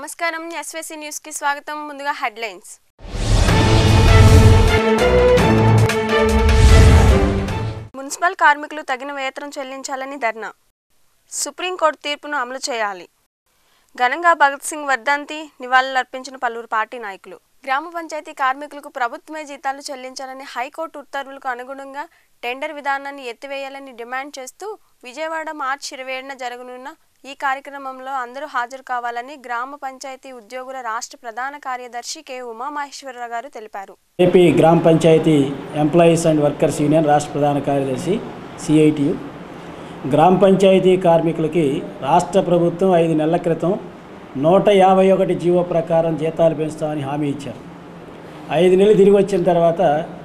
నమస్కారం SVC news కి స్వాగతం ముందుగా హెడ్లైన్స్ మున్సిపల్ కార్మికులు తగిన వేతనం చెల్లించాలని ధర్నా సుప్రీంకోర్టు తీర్పును అమలు చేయాలి ఘనంగా భగత్ సింగ్ వర్ధంతి నివాళులర్పించిన పలువురు పార్టీ నాయకులు గ్రామ పంచాయతీ కార్మికులకు ప్రభుత్వమే జీతాలు చెల్లించాలని హైకోర్టు ఉత్తర్వులకు అనుగుణంగా టెండర్ విధానాన్ని ఎత్తివేయాలని డిమాండ్ చేస్తూ విజయవాడ మార్చి ఇరవై ఏడున జరగనున్న ఈ కార్యక్రమంలో అందరూ హాజరు కావాలని గ్రామ పంచాయతీ ఉద్యోగుల రాష్ట్ర ప్రధాన కార్యదర్శి కె ఉమామహేశ్వరరావు గారు తెలిపారు ఏపీ గ్రామ panchayati employees and workers union రాష్ట్ర ప్రధాన కార్యదర్శి సిఐటియు గ్రామ పంచాయతీ కార్మికులకి రాష్ట్ర ప్రభుత్వం ఐదు నెలల క్రితం నూట యాభై ఒకటి జీవో ప్రకారం జీతాలు పెంచుతామని హామీ ఇచ్చారు ఐదు నెలలు తిరిగి వచ్చిన తర్వాత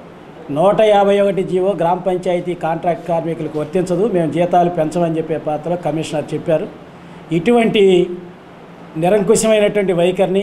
నూట యాభై ఒకటి జీవో గ్రామ పంచాయతీ కాంట్రాక్ట్ కార్మికులకు వర్తించదు మేము జీతాలు పెంచమని చెప్పే పాత్రలో కమిషనర్ చెప్పారు ఇటువంటి నిరంకుశమైనటువంటి వైఖరిని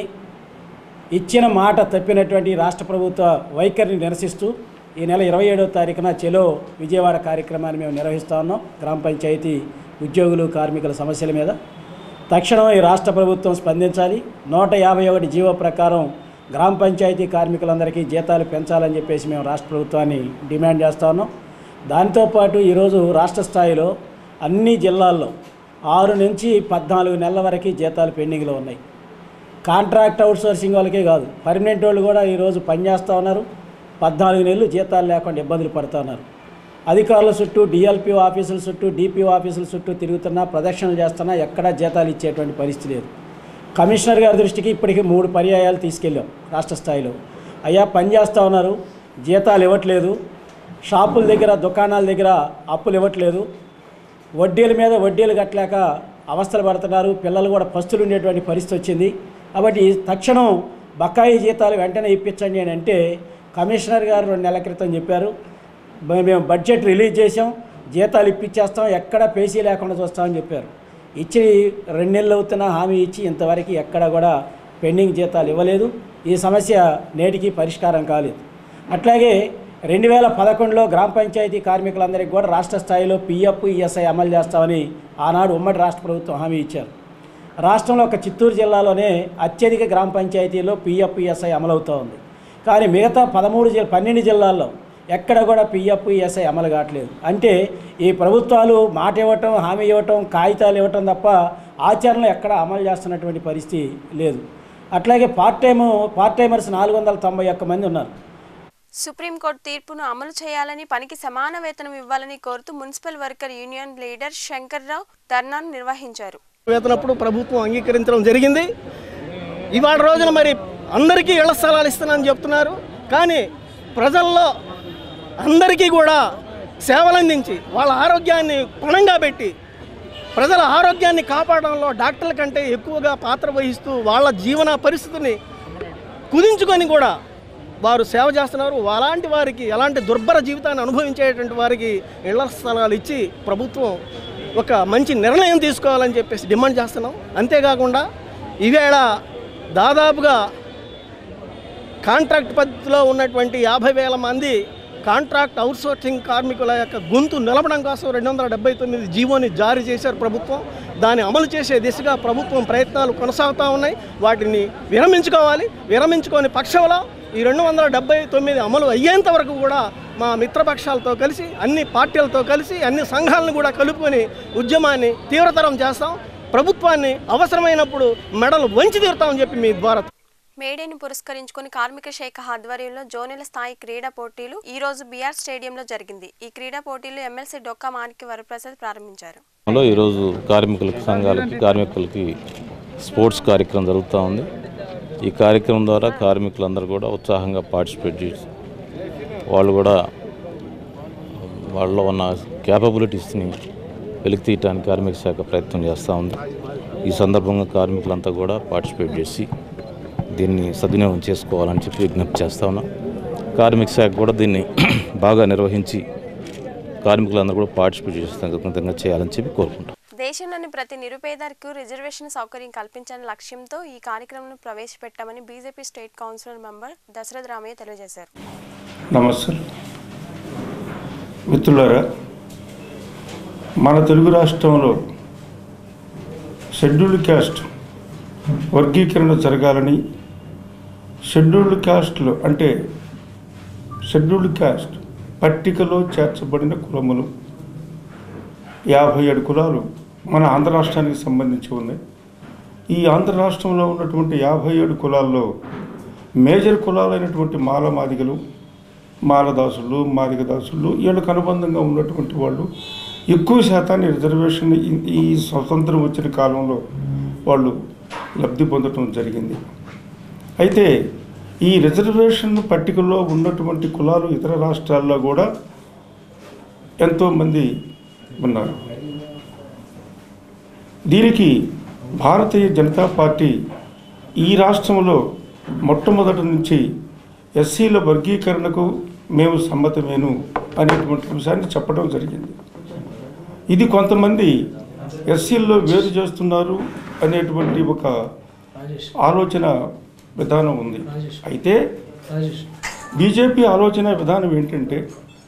ఇచ్చిన మాట తప్పినటువంటి రాష్ట్ర ప్రభుత్వ వైఖరిని నిరసిస్తూ ఈ నెల ఇరవై ఏడవ తారీఖున చెలో విజయవాడ కార్యక్రమాన్ని మేము నిర్వహిస్తా ఉన్నాం గ్రామ పంచాయతీ ఉద్యోగులు కార్మికుల సమస్యల మీద తక్షణం ఈ రాష్ట్ర ప్రభుత్వం స్పందించాలి నూట యాభై ఒకటి జీవో ప్రకారం గ్రామ పంచాయతీ కార్మికులందరికీ జీతాలు పెంచాలని చెప్పేసి మేము రాష్ట్ర ప్రభుత్వాన్ని డిమాండ్ చేస్తా ఉన్నాం దాంతోపాటు ఈరోజు రాష్ట్ర స్థాయిలో అన్ని జిల్లాల్లో ఆరు నుంచి పద్నాలుగు నెలల వరకు జీతాలు పెండింగ్లో ఉన్నాయి కాంట్రాక్ట్ అవుట్సోర్సింగ్ వాళ్ళకే కాదు పర్మనెంట్ వాళ్ళు కూడా ఈరోజు పనిచేస్తూ ఉన్నారు పద్నాలుగు నెలలు జీతాలు లేకుండా ఇబ్బందులు పడుతూ ఉన్నారు అధికారుల చుట్టూ డిఎల్పిఓ ఆఫీసుల చుట్టూ డిపిఓ ఆఫీసుల చుట్టూ తిరుగుతున్నా ప్రదక్షిణలు చేస్తున్నా ఎక్కడా జీతాలు ఇచ్చేటువంటి పరిస్థితి లేదు కమిషనర్ గారి దృష్టికి ఇప్పటికీ మూడు పర్యాయాలు తీసుకెళ్ళాం రాష్ట్ర స్థాయిలో అయ్యా పని చేస్తూ ఉన్నారు జీతాలు ఇవ్వట్లేదు షాపుల దగ్గర దుకాణాల దగ్గర అప్పులు ఇవ్వట్లేదు వడ్డీల మీద వడ్డీలు కట్టలేక అవస్థలు పడుతున్నారు పిల్లలు కూడా పస్తులు ఉండేటువంటి పరిస్థితి వచ్చింది కాబట్టి తక్షణం బకాయి జీతాలు వెంటనే ఇప్పించండి అని అంటే కమిషనర్ గారు రెండు నెలల క్రితం చెప్పారు "మే- మేము బడ్జెట్ రిలీజ్ చేసాం జీతాలు ఇప్పించేస్తాం ఎక్కడ పేసీ లేకుండా చూస్తామని చెప్పారు ఇచ్చి రెండు నెలలు అవుతున్న హామీ ఇచ్చి ఇంతవరకు ఎక్కడ కూడా పెండింగ్ జీతాలు ఇవ్వలేదు ఈ సమస్య నేటికి పరిష్కారం కాలేదు అట్లాగే రెండు వేల పదకొండులో గ్రామ పంచాయతీ కార్మికులందరికీ కూడా రాష్ట్ర స్థాయిలో పిఎఫ్ ఈఎస్ఐ అమలు చేస్తామని ఆనాడు ఉమ్మడి రాష్ట్ర ప్రభుత్వం హామీ ఇచ్చారు రాష్ట్రంలో ఒక చిత్తూరు జిల్లాలోనే అత్యధిక గ్రామ పంచాయతీలో పిఎఫ్ ఈఎస్ఐ అమలవుతూ ఉంది కానీ మిగతా పదమూడు జిల్లా పన్నెండు జిల్లాల్లో ఎక్కడ కూడా పిఎఫ్ ఈఎస్ఐ అమలు కావట్లేదు అంటే ఈ ప్రభుత్వాలు మాట ఇవ్వటం హామీ ఇవ్వటం కాగితాలు ఇవ్వటం తప్ప ఆచరణలో ఎక్కడ అమలు చేస్తున్నటువంటి పరిస్థితి లేదు అట్లాగే పార్ట్ టైము పార్ట్ టైమర్స్ నాలుగు వందల తొంభై ఒక్క మంది ఉన్నారు సుప్రీంకోర్టు తీర్పును అమలు చేయాలని పనికి సమాన వేతనం ఇవ్వాలని కోరుతూ municipal worker union leader Shankarrao ధర్నాను నిర్వహించారు వేతనప్పుడు ప్రభుత్వం అంగీకరించడం జరిగింది ఇవాళ రోజున మరి అందరికీ ఇళ్ల స్థలాలు ఇస్తున్నానని చెప్తున్నారు కానీ ప్రజల్లో అందరికీ కూడా సేవలు అందించి వాళ్ళ ఆరోగ్యాన్ని పణంగా పెట్టి ప్రజల ఆరోగ్యాన్ని కాపాడడంలో డాక్టర్ల కంటే ఎక్కువగా పాత్ర వహిస్తూ వాళ్ళ జీవన పరిస్థితిని కుదించుకొని కూడా వారు సేవ చేస్తున్నారు అలాంటి వారికి ఎలాంటి దుర్భర జీవితాన్ని అనుభవించేటువంటి వారికి ఇళ్ల స్థలాలు ఇచ్చి ప్రభుత్వం ఒక మంచి నిర్ణయం తీసుకోవాలని చెప్పేసి డిమాండ్ చేస్తున్నాం అంతేకాకుండా ఈవేళ దాదాపుగా కాంట్రాక్ట్ పద్ధతిలో ఉన్నటువంటి యాభై వేల మంది కాంట్రాక్ట్ అవుట్సోర్సింగ్ కార్మికుల యొక్క గొంతు నిలపడం కోసం రెండు వందల డెబ్బై తొమ్మిది జీవోని జారీ చేశారు ప్రభుత్వం దాన్ని అమలు చేసే దిశగా ప్రభుత్వం ప్రయత్నాలు కొనసాగుతూ ఉన్నాయి వాటిని విరమించుకోవాలి విరమించుకోని పక్షంలో ఈ రెండు వందల డెబ్బై తొమ్మిది అమలు అయ్యేంత వరకు కూడా మా మిత్రపక్షాలతో కలిసి అన్ని పార్టీలతో కలిసి అన్ని సంఘాలను కూడా కలుపుకొని ఉద్యమాన్ని తీవ్రతరం చేస్తాం ప్రభుత్వాన్ని అవసరమైనప్పుడు మెడలు వంచి తీరుతామని చెప్పి మీ ద్వారా మేడేని పురస్కరించుకుని కార్మిక శాఖ ఆధ్వర్యంలో జోనెల స్థాయి క్రీడా పోటీలు ఈ రోజు బీఆర్ స్టేడియంలో జరిగింది ఈ క్రీడా పోటీలు ఎమ్మెల్సీ డొక్కా మాణిక్య వరప్రసాద్ ప్రారంభించారు లో ఈరోజు కార్మికులకి సంఘాలకి కార్మికులకి స్పోర్ట్స్ కార్యక్రమం జరుగుతూ ఉంది ఈ కార్యక్రమం ద్వారా కార్మికులందరూ కూడా ఉత్సాహంగా పార్టిసిపేట్ చేసి వాళ్ళు కూడా వాళ్ళలో ఉన్న క్యాపబిలిటీస్ని వెలికి తీయటానికి కార్మిక శాఖ ప్రయత్నం చేస్తూ ఉంది ఈ సందర్భంగా కార్మికులంతా కూడా పార్టిసిపేట్ చేసి దీన్ని సద్వినియోగం చేసుకోవాలని చెప్పి విజ్ఞప్తి చేస్తా ఉన్నాం కార్మిక శాఖ కూడా దీన్ని బాగా నిర్వహించి కార్మికులందరూ కూడా పార్టిసిపేట్ చేసే విధంగా చేయాలని చెప్పి కోరుకుంటాం దేశంలోని ప్రతి నిరుపేదకు రిజర్వేషన్ సౌకర్యం కల్పించాలనే లక్ష్యంతో ఈ కార్యక్రమం ప్రవేశపెట్టామని BJP state councillor member Dasharath Ramaiah తెలియజేశారు నమస్తే మిత్రులారా మన తెలుగు రాష్ట్రంలో షెడ్యూల్డ్ క్యాస్ట్ వర్గీకరణ జరగాలని షెడ్యూల్డ్ కాస్ట్లు అంటే షెడ్యూల్డ్ కాస్ట్ పట్టికలో చేర్చబడిన కులములు యాభై ఏడు కులాలు మన ఆంధ్ర రాష్ట్రానికి సంబంధించి ఉన్నాయి ఈ ఆంధ్ర రాష్ట్రంలో ఉన్నటువంటి యాభై ఏడు కులాల్లో మేజర్ కులాలైనటువంటి మాల మాదిగలు మాలదాసులు మాదిగదాసులు వీళ్ళకు అనుబంధంగా ఉన్నటువంటి వాళ్ళు ఎక్కువ శాతాన్ని రిజర్వేషన్ ఈ- ఈ స్వతంత్రం వచ్చిన కాలంలో వాళ్ళు లబ్ధి పొందటం జరిగింది అయితే ఈ రిజర్వేషన్ పట్టికలో ఉన్నటువంటి కులాలు ఇతర రాష్ట్రాల్లో కూడా ఎంతోమంది ఉన్నారు దీనికి భారతీయ జనతా పార్టీ ఈ రాష్ట్రంలో మొట్టమొదటి నుంచి ఎస్సీల వర్గీకరణకు మేము సమ్మతమేను అనేటువంటి అంశాన్ని చెప్పడం జరిగింది ఇది కొంతమంది ఎస్సీల్లో వేరు చేస్తున్నారు అనేటువంటి ఒక ఆలోచన విధానం ఉంది అయితే బీజేపీ ఆలోచన విధానం ఏంటంటే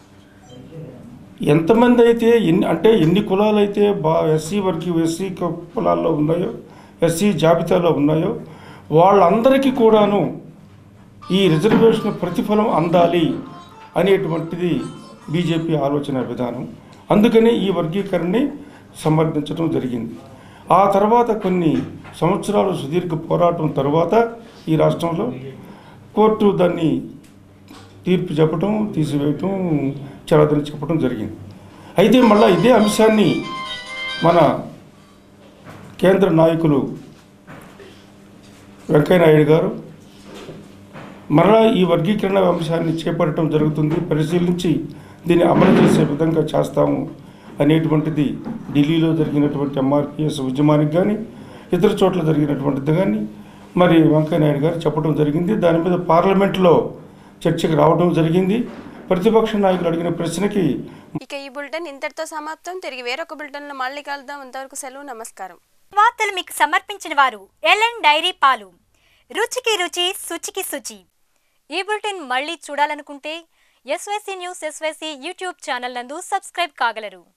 ఎంతమంది అయితే ఎన్ని అంటే ఎన్ని కులాలు అయితే బా ఎస్సీ వర్గీ ఎస్సీ కు- కులాల్లో ఉన్నాయో ఎస్సీ జాబితాలో ఉన్నాయో వాళ్ళందరికీ కూడాను ఈ రిజర్వేషన్ ప్రతిఫలం అందాలి అనేటువంటిది బీజేపీ ఆలోచన విధానం అందుకని ఈ వర్గీకరణని సమర్థించడం జరిగింది ఆ తర్వాత కొన్ని సంవత్సరాలు సుదీర్ఘ పోరాటం తర్వాత ఈ రాష్ట్రంలో కోర్టు దాన్ని తీర్పు చెప్పడం తీసివేయటం చరదని చెప్పడం జరిగింది అయితే మళ్ళీ ఇదే అంశాన్ని మన కేంద్ర నాయకులు వెంకయ్యనాయుడు గారు మరలా ఈ వర్గీకరణ అంశాన్ని చేపట్టడం జరుగుతుంది పరిశీలించి దీన్ని అమలు చేసే విధంగా చేస్తాము అనేటువంటిది ఢిల్లీలో జరిగినటువంటి ఎంఆర్పిఎస్ ఉద్యమానికి కానీ ఇతర చోట్ల జరిగినటువంటిది కానీ మరి వెంకయ్యనాయుడు గారు చెప్పడం జరిగింది దాని మీద పార్లమెంట్లో చర్చకు రావడం జరిగింది ప్రతిపక్ష నాయకులు అడిగిన ప్రశ్నకి ఇక ఈ బులెటిన్ ఇంతటితో సమాప్తం తిరిగి వేరొక బులెటిన్లో మళ్ళీ కలుద్దాం అంతవరకు సెలవు నమస్కారం వార్తలు మీకు సమర్పించిన వారు ఎల్ఎన్ డైరీ పాలు రుచికి రుచి శుచికి శుచి ఈ బులెటిన్ మళ్ళీ చూడాలనుకుంటే SYC news SYC YouTube channel నందు సబ్స్క్రైబ్ కాగలరు